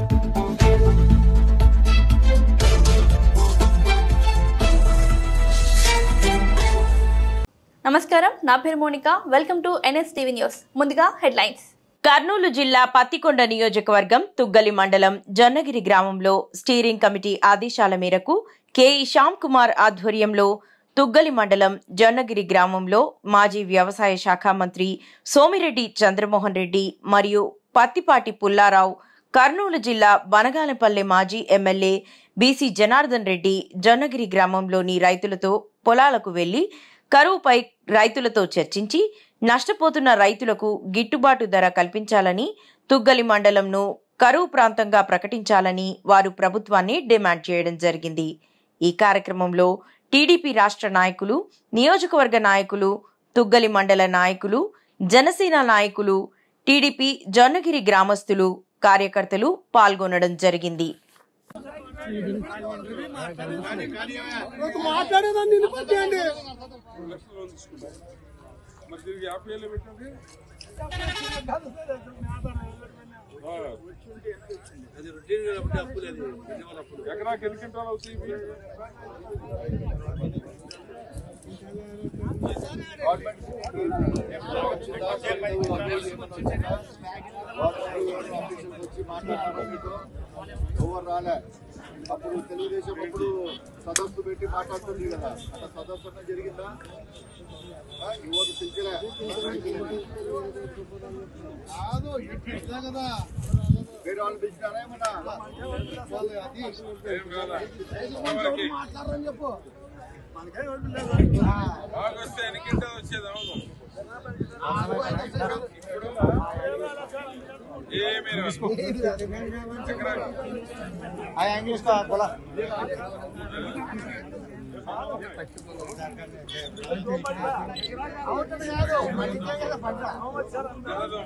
నమస్కారం నా పేరు Monika welcome to NS TV news ముందుగా హెడ్లైన్స్ కర్నూలు జిల్లా పత్తికొండ నియోజకవర్గం తుగ్గలి మండలం జొన్నగిరి గ్రామంలో స్టీరింగ్ కమిటీ ఆదేశాల మేరకు కెఈ శ్యామ్ కుమార్ ఆధ్వర్యంలో తుగ్గలి మండలం జొన్నగిరి గ్రామంలో మాజీ వ్యవసాయ శాఖ మంత్రి సోమిరెడ్డి చంద్రమోహన్ రెడ్డి మరియు పత్తిపాటి పుల్లారావు కర్నూలు జిల్లా బనగానపల్లె మాజీ ఎమ్మెల్యే బీసీ జనార్దన్ రెడ్డి జొన్నగిరి గ్రామంలోని రైతులతో పొలాలకు వెళ్లి కరువుపై రైతులతో చర్చించి నష్టపోతున్న రైతులకు గిట్టుబాటు ధర కల్పించాలని తుగ్గలి మండలంను కరువు ప్రాంతంగా ప్రకటించాలని వారు ప్రభుత్వాన్ని డిమాండ్ చేయడం జరిగింది ఈ కార్యక్రమంలో టీడీపీ రాష్ట్ర నాయకులు నియోజకవర్గ నాయకులు తుగ్గలి మండల నాయకులు జనసేన నాయకులు టీడీపీ జొన్నగిరి గ్రామస్తులు కార్యకర్తలు పాల్గొనడం జరిగింది మాట్లాడేదాన్ని వినిపించండి మరి తిరిగి యాభై ఏళ్ళు పెట్టండి ఎకరాకి ఎన్ని క్వింటాలు అవుతాయి ఇవి? వచ్చి మాట్లాడుతున్నారు ఎవరు రాలే అప్పుడు తెలుగుదేశం అప్పుడు సదస్సు పెట్టి మాట్లాడుతుంది కదా అట్లా సదస్సు అన్న జరిగిందా ఆ, ఎవరు పిలిచలే కాదు ఇట్లా కదా వేరే వాళ్ళు పిలిచినారా ఏమన్నా వాళ్ళు అది ఏం కాదా? ఎవరికి? మాట్లాడరని చెప్పు బాగా వస్తే ఎన్ని క్వింటాలు వచ్చేది అవును ఇప్పుడు ఏమీ రాదు. ఎకరాకి తెల్లదు.